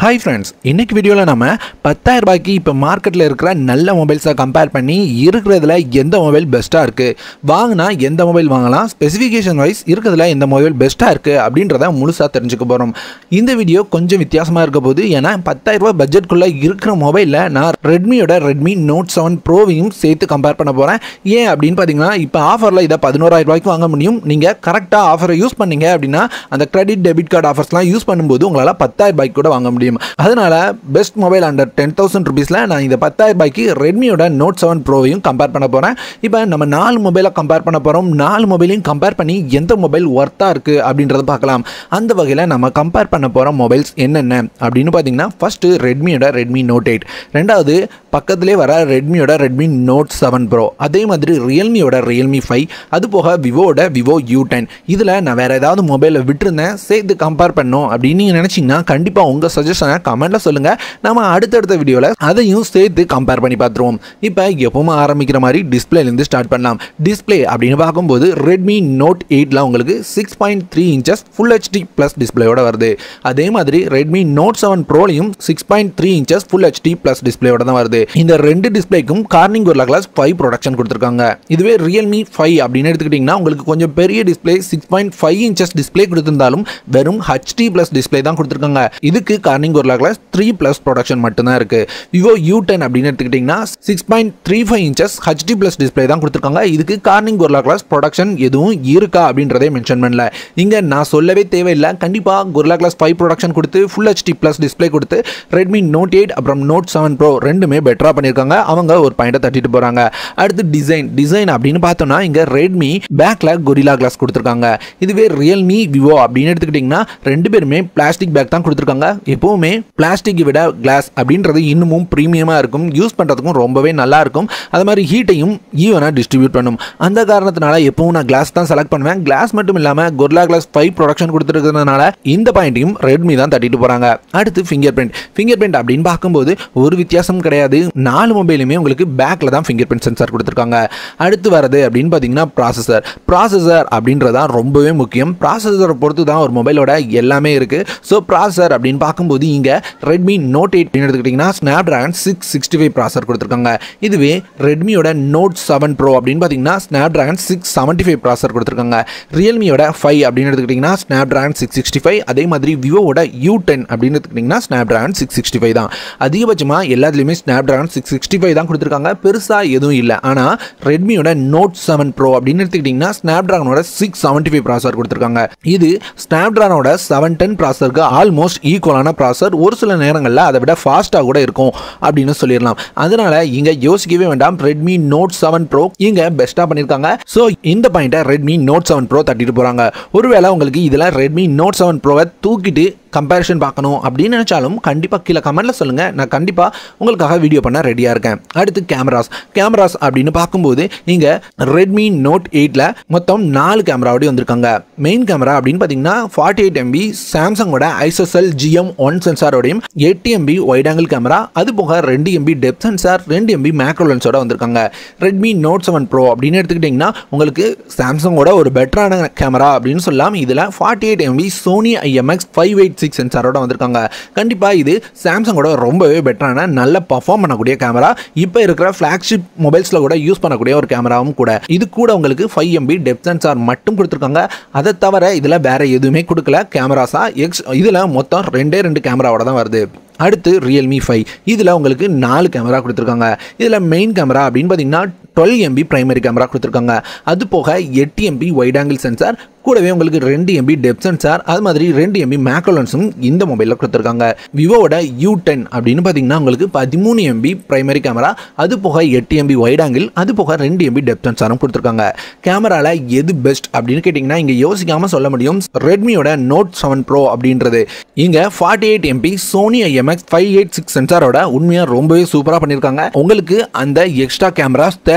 hi friends இன்னைக்கு வீடியோவில் நம்ம பத்தாயிரம் ரூபாய்க்கு இப்போ மார்க்கெட்டில் இருக்கிற நல்ல மொபைல்ஸை கம்பேர் பண்ணி இருக்கிறதுல எந்த மொபைல் பெஸ்ட்டாக இருக்குது வாங்கினா எந்த மொபைல் வாங்கலாம் ஸ்பெசிஃபிகேஷன் வைஸ் இருக்கிறதுல எந்த மொபைல் பெஸ்ட்டாக இருக்குது அப்படின்றத முழுசாக தெரிஞ்சுக்க போகிறோம் இந்த வீடியோ கொஞ்சம் வித்தியாசமாக இருக்க போது ஏன்னா பத்தாயிரம் ரூபாய் பட்ஜெட்குள்ளே இருக்கிற மொபைலில் நான் ரெட்மியோட ரெட்மி நோட் செவன் ப்ரோவையும் சேர்த்து கம்பேர் பண்ண போகிறேன் ஏன் அப்படின்னு பார்த்தீங்கன்னா இப்போ ஆஃபரில் இதை பதினோராயிரம் ரூபாய்க்கு வாங்க முடியும் நீங்கள் கரெக்டாக ஆஃபரை யூஸ் பண்ணீங்க அப்படின்னா அந்த கிரெடிட் டெபிட் கார்டு ஆஃபர்ஸ்லாம் யூஸ் பண்ணும்போது உங்களால் பத்தாயிரம் ரூபாய்க்கு கூட வாங்க முடியும் அதனால best mobile under ten thousand ருபீஸில் நான் இந்த பத்தாயிரம் ரூபாய்க்கு ரெட்மியோட நோட் செவன் ப்ரோவையும் கம்பேர் பண்ண போகிறேன் இப்போ நம்ம நாலு மொபைலை கம்பேர் பண்ண போகிறோம் நாலு மொபைலையும் கம்பேர் பண்ணி எந்த மொபைல் ஒர்த்தாக இருக்குது அப்படின்றத பார்க்கலாம் அந்த வகையில் நம்ம கம்பேர் பண்ண போகிற மொபைல்ஸ் என்னென்ன அப்படின்னு பார்த்தீங்கன்னா ஃபஸ்ட்டு ரெட்மியோட ரெட்மி நோட் எயிட் ரெண்டாவது பக்கத்திலே வர ரெட்மியோட ரெட்மி நோட் செவன் ப்ரோ அதே மாதிரி ரியல்மியோட ரியல்மி ஃபைவ் அது போக விவோட விவோ யூ டென் இதில் நான் வேறு ஏதாவது மொபைலை விட்டுருந்தேன் சேர்த்து கம்பேர் பண்ணோம் அப்படின்னு நீங்கள் நினச்சிங்கன்னா கண்டிப்பாக உங்கள் சஜஷனை கமெண்ட்டில் சொல்லுங்கள் நம்ம அடுத்தடுத்த வீடியோவில் அதையும் சேர்த்து கம்பேர் பண்ணி பார்த்துருவோம் இப்போ எப்பவுமே ஆரம்பிக்கிற மாதிரி டிஸ்பிளேலேருந்து ஸ்டார்ட் பண்ணலாம் டிஸ்பிளே அப்படின்னு பார்க்கும்போது ரெட்மி நோட் எயிட்டில் உங்களுக்கு six point three inches full HD plus டிஸ்பிளேயோட வருது அதே மாதிரி ரெட்மி நோட் செவன் ப்ரோலையும் six point three inches full HD plus டிஸ்பிளேயோட தான் வருது இந்த ரெண்டு டிஸ்பிளேக்கும் கார்னிங் ஒரு கிளாஸ் ஃபைவ் ப்ரொடக்ஷன் கொடுத்துருக்காங்க இதுவே ரியல்மி ஃபைவ் அப்படின்னு எடுத்துக்கிட்டிங்கன்னா உங்களுக்கு கொஞ்சம் பெரிய display six point five inches display கொடுத்திருந்தாலும் வெறும் ஹெச்டி ப்ளஸ் டிஸ்பிளே தான் கொடுத்துருக்காங்க இதுக்கு கார்னிங் ஒரு கிளாஸ் த்ரீ ப்ளஸ் ப்ரொடக்ஷன் மட்டும்தான் இருக்கு விவோ யூ டென் அப்படின்னு எடுத்துக்கிட்டிங்கன்னா six point three five inches HD plus display தான் கொடுத்துருக்காங்க இதுக்கு கார்னிங் ஒரு கிளாஸ் ப்ரொடக்ஷன் எதுவும் இருக்கா அப்படின்றதே மென்ஷன் பண்ணல இங்கே நான் சொல்லவே தேவையில்லை கண்டிப்பாக குர்லா கிளாஸ் ஃபைவ் ப்ரொடக்ஷன் கொடுத்து ஃபுல் ஹெச்டி ப்ளஸ் டிஸ்பிளே கொடுத்து ரெட்மி நோட் எயிட் அப்புறம் நோட் செவன் ப்ரோ ரெண்டுமே பெட்டராக பண்ணியிருக்காங்க அவங்க ஒரு பாயிண்டை தட்டிட்டு போகிறாங்க அடுத்து டிசைன் டிசைன் அப்படின்னு பார்த்தோம்னா இங்கே ரெட்மி பேக்கில் கொரிலா கிளாஸ் கொடுத்துருக்காங்க இதுவே ரியல்மி விவோ அப்படின்னு எடுத்துக்கிட்டிங்கன்னா ரெண்டு பேருமே பிளாஸ்டிக் பேக் தான் கொடுத்துருக்காங்க எப்போவுமே பிளாஸ்டிக்கை விட கிளாஸ் அப்படின்றது இன்னமும் ப்ரீமியமாக இருக்கும் யூஸ் பண்ணுறதுக்கும் ரொம்பவே நல்லா இருக்கும் அது மாதிரி ஹீட்டையும் ஈவனாக டிஸ்ட்ரிபியூட் பண்ணும் அந்த காரணத்தினால எப்பவும் நான் கிளாஸ் தான் செலக்ட் பண்ணுவேன் கிளாஸ் மட்டும் இல்லாமல் கொர்லா கிளாஸ் ஃபைவ் ப்ரொடக்ஷன் கொடுத்துருக்கிறதுனால இந்த பாயிண்ட்டையும் ரெட்மி தான் தட்டிட்டு போகிறாங்க அடுத்து ஃபிங்கர் பிரிண்ட் ஃபிங்கர் பிரிண்ட் அப்படின்னு பார்க்கும்போது ஒரு வித்தியாசம் கிடையாது நாலு மொபைலுமே உங்களுக்கு பேக்கில் தான் ஃபிங்கர் பிரிண்ட் சென்சார் கொடுத்துருக்காங்க அடுத்து வரது அப்படின்னு பார்த்தீங்கன்னா ப்ராசஸர் ப்ராசஸர் அப்படின்றது தான் ரொம்பவே முக்கியம் ப்ராசஸரை பொறுத்து தான் ஒரு மொபைலோட எல்லாமே இருக்குது ஸோ ப்ராசஸர் அப்படின்னு பார்க்கும்போது இங்கே ரெட்மி நோட் எயிட் எடுத்துக்கிட்டிங்கன்னா Snapdragon six sixty five processor கொடுத்துருக்காங்க இதுவே ரெட்மியோட நோட் செவன் ப்ரோ அப்படின்னு பார்த்தீங்கன்னா Snapdragon six seventy five processor கொடுத்துருக்காங்க ரியல்மியோட ஃபைவ் அப்படின்னு எடுத்துக்கிட்டிங்கன்னா Snapdragon six sixty five அதே மாதிரி விவோவோட யூ டென் அப்படின்னு எடுத்துக்கிட்டிங்கன்னா Snapdragon six sixty five தான் அதிகபட்சமாக எல்லாத்துலேயுமே Snapdragon six sixty five தான் கொடுத்துருக்காங்க பெருசாக எதுவும் இல்லை ஆனால் ரெட்மியோட நோட் செவன் ப்ரோ அப்படின்னு எடுத்துக்கிட்டிங்கன்னா ஸ்னாப் ட்ராகனோட சிக்ஸ் செவன்ட்டி ஃபைவ் ப்ராசர் கொடுத்துருக்காங்க இது ஸ்னாப் ட்ராகனோட செவன் டென் ப்ராசருக்கு ஆல்மோஸ்ட் ஈக்குவலான ப்ராசர் ஒரு சில நேரங்களில் அதை விட ஃபாஸ்ட்டாக கூட இருக்கும் அப்படின்னு சொல்லிடலாம் அதனால இங்கே யோசிக்கவே வேண்டாம் ரெட்மி நோட் செவன் ப்ரோ இங்கே பெஸ்ட்டாக பண்ணியிருக்காங்க ஸோ இந்த பாயிண்ட்டை ரெட்மி நோட் செவன் ப்ரோ தட்டிட்டு போகிறாங்க ஒருவேளை உங்களுக்கு இதில் ரெட்மி நோட் செவன் ப்ரோவை தூக்கிட்டு கம்பேரிஷன் பார்க்கணும் அப்படின்னு நினச்சாலும் கண்டிப்பாக கீழே கமெண்ட்டில் சொல்லுங்கள் நான் கண்டிப்பாக உங்களுக்காக வீடியோ பண்ண ரெடியாக இருக்கேன் அடுத்து கேமராஸ் கேமராஸ் அப்படின்னு பார்க்கும்போது இங்கே ரெட்மி நோட் எயிட்டில் மொத்தம் நாலு கேமராவோடய வந்திருக்காங்க மெயின் கேமரா அப்படின்னு பார்த்தீங்கன்னா ஃபார்ட்டி எயிட் எம்பி சாம்சங்கோட ஐசோசெல் ஜிஎம் ஒன் சென்சாரோடையும் எட்டு எம்பி ஒயிட் ஆங்கிள் கேமரா அது போக ரெண்டு எம்பி டெப் சென்சார் ரெண்டு எம்பி மேக்ரோ லென்ஸோட வந்திருக்காங்க ரெட்மி நோட் செவன் ப்ரோ அப்படின்னு எடுத்துக்கிட்டிங்கன்னா உங்களுக்கு சாம்சங்கோட ஒரு பெட்டரான கேமரா அப்படின்னு சொல்லலாம் இதில் forty eight MP Sony IMX five eight six சென்சாரோட வந்திருக்காங்க கண்டிப்பாக இது சாம்சங்கோட ரொம்பவே பெட்டரான நல்ல பர்ஃபார்ம் பண்ணக்கூடிய கேமரா இப்போ இருக்கிற ஃப்ளாக்ஷிப் மொபைல்ஸில் கூட யூஸ் பண்ணக்கூடிய ஒரு கேமராவும் கூட இது கூட உங்களுக்கு ஃபைவ் எம்பி டெப் சென்சார் மட்டும் கொடுத்துருக்காங்க அதை தவிர இதில் வேற எதுவுமே கொடுக்கல கேமராஸா எக்ஸ் இதில் மொத்தம் ரெண்டே ரெண்டு கேமராவோட தான் வருது அடுத்து ரியல்மி ஃபைவ் இதில் உங்களுக்கு நாலு கேமரா கொடுத்துருக்காங்க இதில் மெயின் கேமரா அப்படின்னு பார்த்தீங்கன்னா டுவெல் எம்பி பிரைமரி கேமரா கொடுத்துருக்காங்க அது போக எட்டு எம்பி வைட் ஆங்கிள் சென்சார் கூடவே உங்களுக்கு ரெண்டு எம்பி டெப் சென்சார் அது மாதிரி ரெண்டு எம்பி மேக்ரோலன்ஸும் இந்த மொபைலில் கொடுத்துருக்காங்க விவோவோட யூ டென் அப்படின்னு பார்த்தீங்கன்னா உங்களுக்கு பதிமூணு எம்பி பிரைமரி கேமரா அது போக எட்டு எம்பி வைட் ஆங்கிள் அது போக ரெண்டு எம்பி டெப் சென்சாரும் கொடுத்துருக்காங்க கேமராவில் எது பெஸ்ட் அப்படின்னு கேட்டிங்கன்னா இங்கே யோசிக்காமல் சொல்ல முடியும் ரெட்மியோட நோட் செவன் ப்ரோ அப்படின்றது இங்கே forty eight MP Sony IMX five eight six சென்சாரோட உண்மையாக ரொம்பவே சூப்பராக பண்ணியிருக்காங்க உங்களுக்கு அந்த எக்ஸ்ட்ரா கேமராஸ் தேவை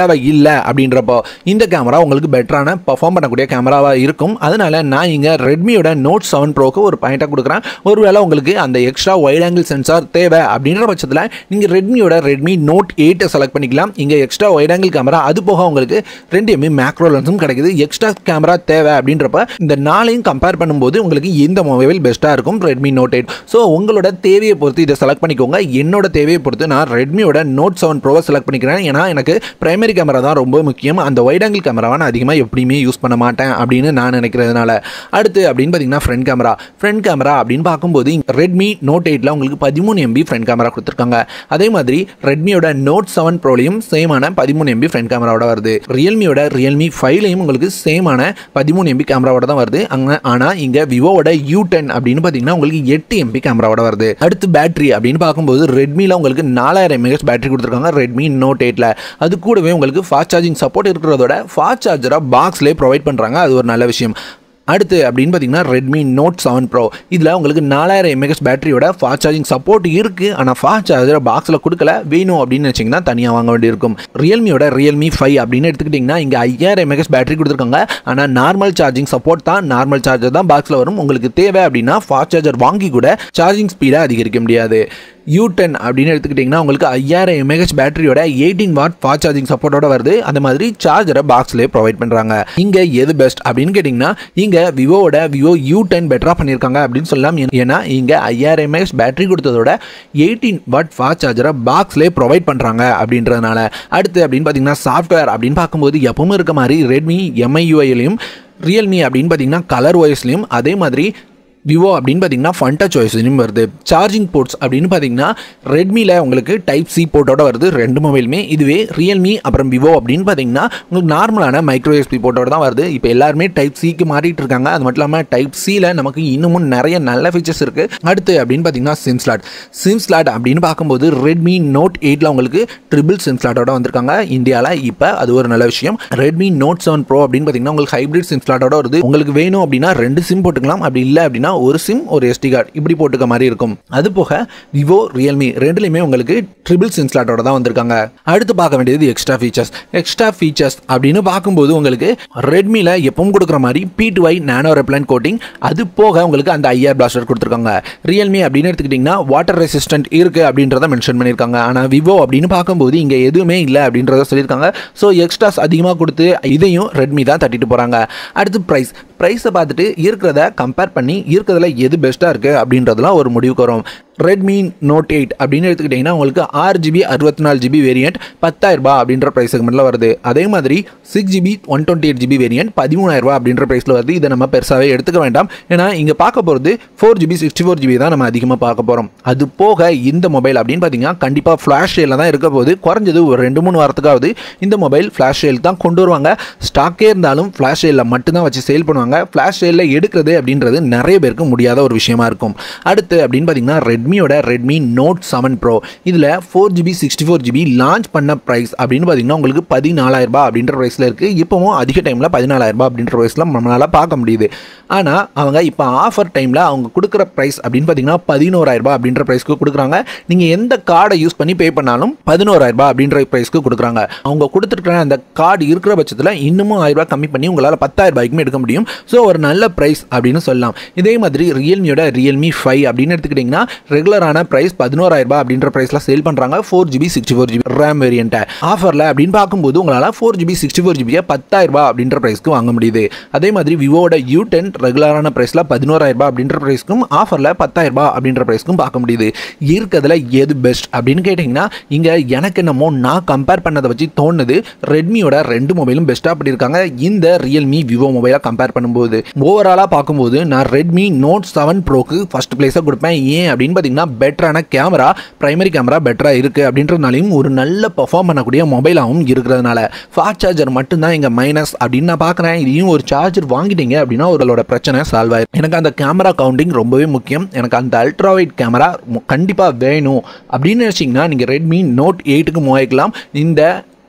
தேவை இல்லை அப்படின்றப்போ இந்த கேமரா உங்களுக்கு பெட்டரான பர்ஃபார்ம் பண்ணக்கூடிய கேமராவாக இருக்கும் அதனால நான் இங்கே ரெட்மியோட நோட் செவன் ப்ரோக்கு ஒரு பாயிண்டாக கொடுக்குறேன் ஒருவேளை உங்களுக்கு அந்த எக்ஸ்ட்ரா வைட் ஆங்கிள் சென்சார் தேவை அப்படின்ற பட்சத்தில் நீங்கள் ரெட்மியோட ரெட்மி நோட் எயிட்டை செலக்ட் பண்ணிக்கலாம் இங்கே எக்ஸ்ட்ரா வைட் ஆங்கிள் கேமரா அது போக உங்களுக்கு ரெண்டு எம்ஏ மேக்ரோ லென்ஸும் கிடைக்குது எக்ஸ்ட்ரா கேமரா தேவை அப்படின்றப்ப இந்த நாளையும் கம்பேர் பண்ணும்போது உங்களுக்கு எந்த மொபைல் பெஸ்ட்டாக இருக்கும் ரெட்மி நோட் எயிட் ஸோ உங்களோட தேவையை பொறுத்து இதை செலக்ட் பண்ணிக்கோங்க என்னோட தேவையை பொறுத்து நான் ரெட்மியோட நோட் செவன் ப்ரோவை செலக்ட் பண்ணிக்கிறேன் ஏன்னா எனக்கு பிரைமரி கேமரா தான் ரொம்ப முக்கியம் அந்த வைட் ஆங்கிள் கேமராவை நான் அதிகமாக எப்படியுமே யூஸ் பண்ண மாட்டேன் அப்படின்னு நான் நினைக்கிறதுனால அடுத்து அப்படின்னு பார்த்தீங்கன்னா ஃப்ரண்ட் கேமரா ஃப்ரண்ட் கேமரா அப்படின்னு பார்க்கும்போது ரெட்மி நோட் எயிட்டில் உங்களுக்கு பதிமூணு எம்பி ஃப்ரண்ட் கேமரா கொடுத்துருக்காங்க அதே மாதிரி ரெட்மியோட நோட் செவன் ப்ரோலையும் சேமான பதிமூணு எம்பி ஃப்ரண்ட் கேமராவோட வருது ரியல்மியோட ரியல்மி ஃபைவ்லையும் உங்களுக்கு சேமான பதிமூணு எம்பி கேமராவோட தான் வருது அங்கே ஆனால் இங்கே விவோவோட யூ டென் அப்படின்னு பார்த்தீங்கன்னா உங்களுக்கு எட்டு எம்பி கேமராவோட வருது அடுத்து பேட்டரி அப்படின்னு பார்க்கும்போது ரெட்மியில் உங்களுக்கு நாலாயிரம் எம்ஏஹெச் பேட்டரி கொடுத்துருக்காங்க ரெட்மி நோட் எயிட்டில் அது கூடவே உங்களுக்கு ஃபாஸ்ட் சார்ஜிங் சப்போர்ட் இருக்கிறதோட ஃபாஸ்ட் சார்ஜராக பாக்ஸ்லேயே ப்ரொவைட் பண்ணுறாங்க அது ஒரு நல்ல விஷயம் அடுத்து அப்படின்னு பார்த்தீங்கன்னா ரெட்மி நோட் செவன் ப்ரோ இதில் உங்களுக்கு நாலாயிரம் எம்ஏஹெச் பேட்டரியோட ஃபாஸ்ட் சார்ஜிங் சப்போர்ட் இருக்குது ஆனால் ஃபாஸ்ட் சார்ஜர் பாக்ஸில் கொடுக்கல வேணும் அப்படின்னு வச்சிங்கன்னா தனியாக வாங்க வேண்டியிருக்கும் ரியல்மியோட ரியல்மி ஃபைவ் அப்படின்னு எடுத்துக்கிட்டிங்கன்னா இங்கே ஐயாயிரம் எம்ஏஹெச் பேட்டரி கொடுத்துருக்காங்க ஆனால் நார்மல் சார்ஜிங் சப்போர்ட் தான் நார்மல் சார்ஜர் தான் பாக்ஸில் வரும் உங்களுக்கு தேவை அப்படின்னா ஃபாஸ்ட் சார்ஜர் வாங்கி கூட சார்ஜிங் ஸ்பீடை அதிகரிக்க முடியாது யூ டென் அப்படின்னு எடுத்துக்கிட்டிங்கன்னா உங்களுக்கு ஐயாயிரம் எம்ஏஹெச் பேட்டரியோட எயிட்டீன் வாட் ஃபாஸ்ட் சார்ஜிங் சப்போர்ட்டோட வருது அந்த மாதிரி சார்ஜரை பாக்ஸ்லேயே ப்ரொவைட் பண்ணுறாங்க இங்கே எது பெஸ்ட் அப்படின்னு கேட்டிங்கன்னா இங்கே விவோவோட விவோ யூ டென் பெட்டராக பண்ணியிருக்காங்க அப்படின்னு சொல்லலாம் ஏன்னா இங்கே ஐயாயிரம் எம்ஏஹெச் பேட்டரி கொடுத்ததோட எயிட்டீன் வாட் ஃபாஸ்ட் சார்ஜரை பாக்ஸ்லேயே ப்ரொவைட் பண்ணுறாங்க அப்படின்றதுனால அடுத்து அப்படின்னு பார்த்தீங்கன்னா சாஃப்ட்வேர் அப்படின்னு பார்க்கும்போது எப்பவும் இருக்க மாதிரி ரெட்மி எம்ஐயூஐலையும் ரியல்மி அப்படின்னு பார்த்தீங்கன்னா கலர் வாய்ஸ்லையும் அதே மாதிரி விவோ அப்படின்னு பார்த்தீங்கன்னா ஃபன் டச் வாய்ஸ்லையும் வருது சார்ஜிங் போர்ட்ஸ் அப்படின்னு பார்த்தீங்கன்னா ரெட்மியில் உங்களுக்கு டைப் சி போர்ட்டோட வருது ரெண்டு மொபைலுமே இதுவே ரியல்மி அப்புறம் விவோ அப்படின்னு பார்த்தீங்கன்னா உங்களுக்கு நார்மலான மைக்ரோ எஸ்பி போர்ட்டோட தான் வருது இப்போ எல்லாருமே டைப் சிக்கு மாறிட்டு இருக்காங்க அது மட்டும் இல்லாமல் டைப் சியில் நமக்கு இன்னமும் நிறைய நல்ல ஃபீச்சர்ஸ் இருக்குது அடுத்து அப்படின்னு பார்த்தீங்கன்னா சிம் ஸ்லாட் சிம் ஸ்லாட் அப்படின்னு பார்க்கும்போது ரெட்மி நோட் எயிட்டில் உங்களுக்கு ட்ரிபிள் சிம் ஸ்லாட்டோட வந்திருக்காங்க இந்தியாவில் இப்போ அது ஒரு நல்ல விஷயம் ரெட்மி நோட் செவன் ப்ரோ அப்படின்னு பார்த்தீங்கன்னா உங்களுக்கு ஹைப்ரிட் சிம் ஸ்லாட்டோட வருது உங்களுக்கு வேணும் அப்படின்னா ரெண்டு சிம் போட்டுக்கலாம் அப்படி இல்லை அப்படின்னா ஒரு சிம் ஒரு எஸ்டி கார்டு இப்படி போட்டுக்க மாதிரி இருக்கும் அது போக விவோ ரியல்மி ரெண்டுலையுமே உங்களுக்கு ட்ரிபிள் சிம் ஸ்லாட்டோட தான் வந்திருக்காங்க அடுத்து பார்க்க வேண்டியது எக்ஸ்ட்ரா ஃபீச்சர்ஸ் எக்ஸ்ட்ரா ஃபீச்சர்ஸ் அப்படின்னு பார்க்கும்போது உங்களுக்கு ரெட்மியில் எப்பவும் கொடுக்குற மாதிரி P two I nano repellent coating அது போக உங்களுக்கு அந்த ஐஆர் பிளாஸ்டர் கொடுத்துருக்காங்க ரியல்மி அப்படின்னு எடுத்துக்கிட்டிங்கன்னா வாட்டர் ரெசிஸ்டன்ட் இருக்குது அப்படின்றத மென்ஷன் பண்ணியிருக்காங்க ஆனால் விவோ அப்படின்னு பார்க்கும்போது இங்கே எதுவுமே இல்லை அப்படின்றத சொல்லியிருக்காங்க ஸோ எக்ஸ்ட்ராஸ் அதிகமாக கொடுத்து இதையும் ரெட்மி தான் தட்டிட்டு போகிறாங்க அடுத்து ப்ரைஸ் ப்ரைஸை பார்த்துட்டு இருக்கிறத கம்பேர் பண்ணி இருக்கிறதுல எது பெஸ்ட்டாக இருக்குது அப்படின்றதுலாம் ஒரு முடிவுக்கு வரும் ரெட்மி நோட் எயிட் அப்படின்னு எடுத்துக்கிட்டிங்கன்னா உங்களுக்கு ஆறு ஜிபி அறுபத்தி நாலு ஜிபி வேரியன்ட் பத்தாயிரரூபா அப்படின்ற ப்ரைஸ் செக்மெண்ட்டில் வருது அதே மாதிரி six GB one twenty eight GB variant பதிமூணாயிரரூபா அப்படின்ற ப்ரைஸில் வருது இதை நம்ம பெருசாகவே எடுத்துக்க வேண்டாம் ஏன்னா இங்கே பார்க்க போகிறது four GB sixty four GB தான் நம்ம அதிகமாக பார்க்க போகிறோம் அது போக இந்த மொபைல் அப்படின்னு பார்த்தீங்கன்னா கண்டிப்பாக ஃப்ளாஷ் சேலில் தான் இருக்க போகுது குறைஞ்சது ஒரு ரெண்டு மூணு வாரத்துக்காவது இந்த மொபைல் ஃப்ளாஷ் சேல் தான் கொண்டு வருவாங்க ஸ்டாக்கே இருந்தாலும் ஃப்ளாஷ் சேலில் மட்டும்தான் வச்சு சேல் பண்ணுவாங்க ஃப்ளாஷ் சேலில் எடுக்கிறது அப்படின்றது நிறைய பேருக்கு முடியாத ஒரு விஷயமா இருக்கும் அடுத்து அப்படின்னு பார்த்தீங்கன்னா ரெட்மியோட ரெட்மி நோட் செவன் ப்ரோ இதில் four GB sixty four GB launch பண்ண ப்ரைஸ் அப்படின்னு பார்த்தீங்கன்னா உங்களுக்கு பதினாலாயிரரூபா அப்படின்ற ப்ரைஸில் இருக்குது இப்போவும் அதிக டைமில் பதினாலாயிரரூபா அப்படின்ற ப்ரைஸில் நம்மளால் பார்க்க முடியுது ஆனால் அவங்க இப்போ ஆஃபர் டைமில் அவங்க கொடுக்குற ப்ரைஸ் அப்படின்னு பார்த்தீங்கன்னா பதினோராயிரரூபா அப்படின்ற ப்ரைஸ்க்கு கொடுக்குறாங்க நீங்கள் எந்த கார்டை யூஸ் பண்ணி பே பண்ணாலும் பதினோராயிரரூபா அப்படின்ற ப்ரைஸ்க்கு கொடுக்குறாங்க அவங்க கொடுத்துருக்குற அந்த கார்டு இருக்கிற பட்சத்தில் இன்னமும் ஆயிரரூபா கம்மி பண்ணி உங்களால் பத்தாயிரம் ரூபாய்க்குமே எடுக்க முடியும் ஸோ ஒரு நல்ல ப்ரைஸ் அப்படின்னு சொல்லலாம் இதே மாதிரி ரியல்மியோட ரியல்மி ஃபைவ் அப்படின்னு எடுத்துக்கிட்டிங்கன்னா ரெகுலரான ப்ரைஸ் பதினோராயிரரூபா அப்படின்ற ப்ரைஸில் சேல் பண்ணுறாங்க four GB sixty four GB RAM வேரியண்ட்டை ஆஃபரில் அப்படின்னு பார்க்கும்போது உங்களால் ஃபோர் ஜிபி சிக்ஸ்டி ஃபோர் ஜிபியை பத்தாயிரரூபா அப்படின்ற ப்ரைஸ்க்கு வாங்க முடியுது அதே மாதிரி விவோட யூ டென் ரெகுலரான ப்ரைஸில் பதினோராயிரரூபா அப்படின்ற ப்ரைஸ்க்கும் ஆஃபரில் பத்தாயிரரூபா அப்படின்ற ப்ரைஸ்க்கும் பார்க்க முடியுது இருக்கிறதுல எது பெஸ்ட் அப்படின்னு கேட்டிங்கன்னா இங்கே எனக்கு என்னமோ நான் கம்பேர் பண்ணதை வச்சு தோணுது ரெட்மியோட ரெண்டு மொபைலும் பெஸ்ட்டாக பண்ணியிருக்காங்க இந்த ரியல்மி விவோ மொபைலை கம்பேர் பண்ணும்போது ஓவராலாக பார்க்கும்போது நான் ரெட்மி நோட் செவன் ப்ரோக்கு ஃபஸ்ட் பிளேஸாக கொடுப்பேன் ஏன் அப்படின்னு பார்த்தீங்கன்னா பெட்டரான கேமரா பிரைமரி கேமரா பெட்டராக இருக்குது அப்படின்றதுனாலையும் ஒரு நல்ல பெர்ஃபார்ம் பண்ணக்கூடிய மொபைலாகவும் இருக்கிறதுனால ஃபாஸ்ட் சார்ஜர் மட்டும்தான் இங்கே மைனஸ் அப்படின்னு நான் பார்க்குறேன் இதையும் ஒரு சார்ஜர் வாங்கிட்டீங்க அப்படின்னா உங்களோட பிரச்சனை சால்வ் ஆயிடும் எனக்கு அந்த கேமரா கவுண்டிங் ரொம்பவே முக்கியம் எனக்கு அந்த அல்ட்ராவைட் கேமரா கண்டிப்பாக வேணும் அப்படின்னு நினச்சிங்கன்னா நீங்கள் ரெட்மி நோட் எயிட்டுக்கு மூவாயிக்கலாம் இந்த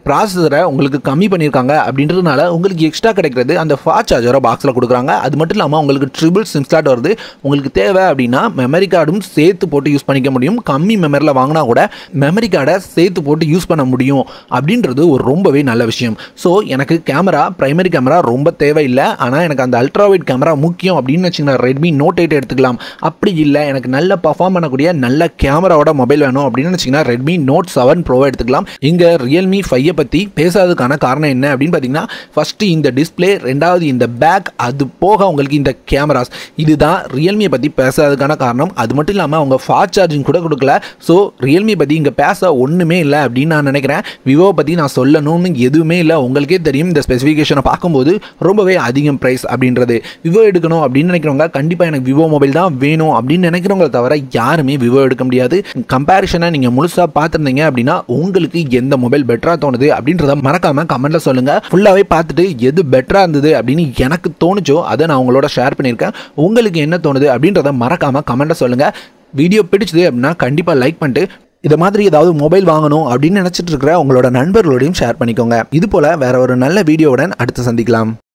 ப்ராசஸரை உங்களுக்கு கம்மி பண்ணியிருக்காங்க அப்படின்றதுனால உங்களுக்கு எக்ஸ்ட்ரா கிடைக்கிறது அந்த ஃபாஸ்ட் சார்ஜரை பாக்ஸில் கொடுக்குறாங்க அது மட்டும் இல்லாமல் உங்களுக்கு ட்ரிபிள் சிம் ஸ்லாட் வருது உங்களுக்கு தேவை அப்படின்னா மெமரி கார்டும் சேர்த்து போட்டு யூஸ் பண்ணிக்க முடியும் கம்மி மெமரியில் வாங்கினா கூட மெமரி கார்டை சேர்த்து போட்டு யூஸ் பண்ண முடியும் அப்படின்றது ஒரு ரொம்பவே நல்ல விஷயம் ஸோ எனக்கு கேமரா பிரைமரி கேமரா ரொம்ப தேவையில்லை ஆனால் எனக்கு அந்த அல்ட்ரா வைட் கேமரா முக்கியம் அப்படின்னு வச்சுங்கன்னா ரெட்மி நோட் எயிட் எடுத்துக்கலாம் அப்படி இல்லை எனக்கு நல்ல பர்ஃபார்ம் பண்ணக்கூடிய நல்ல கேமராவோட மொபைல் வேணும் அப்படின்னு வச்சிங்கன்னா ரெட்மி நோட் செவன் ப்ரோ எடுத்துக்கலாம் இங்கே ரியல்மி ஃபைவை பற்றி பேசாததுக்கான காரணம் என்ன அப்படின்னு பார்த்தீங்கன்னா ஃபஸ்ட்டு இந்த டிஸ்பிளே ரெண்டாவது இந்த பேக் அது போக உங்களுக்கு இந்த கேமராஸ் இதுதான் ரியல்மியை பற்றி பேசாததுக்கான காரணம் அது மட்டும் இல்லாமல் அவங்க ஃபாஸ்ட் சார்ஜிங் கூட கொடுக்கல ஸோ ரியல்மி பற்றி இங்கே பேச ஒன்றுமே இல்லை அப்படின்னு நான் நினைக்கிறேன் விவோ பற்றி நான் சொல்லணும்னு எதுவுமே இல்லை உங்களுக்கே தெரியும் இந்த ஸ்பெசிஃபிகேஷனை பார்க்கும்போது ரொம்பவே அதிகம் ப்ரைஸ் அப்படின்றது விவோ எடுக்கணும் அப்படின்னு நினைக்கிறவங்க கண்டிப்பாக எனக்கு விவோ மொபைல் தான் வேணும் அப்படின்னு நினைக்கிறவங்களை தவிர யாருமே விவோ எடுக்க முடியாது கம்பேரிஷனை நீங்கள் முழுசாக பார்த்துருந்தீங்க அப்படின்னா உங்களுக்கு எந்த மொபைல் பெட்டராக தோணுது அப்படின்றத மறக்காமல் கமெண்ட்டில் சொல்லுங்கள் ஃபுல்லாகவே பார்த்துட்டு எது பெட்டராக இருந்தது அப்படின்னு எனக்கு தோணுச்சோ அதை நான் உங்களோட ஷேர் பண்ணியிருக்கேன் உங்களுக்கு என்ன தோணுது அப்படின்றத மறக்காமல் கமெண்ட்டில் சொல்லுங்கள் வீடியோ பிடிச்சது அப்படின்னா கண்டிப்பாக லைக் பண்ணிட்டு இதை மாதிரி ஏதாவது மொபைல் வாங்கணும் அப்படின்னு நினச்சிட்டு இருக்கிற உங்களோட நண்பர்களோடையும் ஷேர் பண்ணிக்கோங்க இது போல் வேற ஒரு நல்ல வீடியோவுடன் அடுத்து சந்திக்கலாம்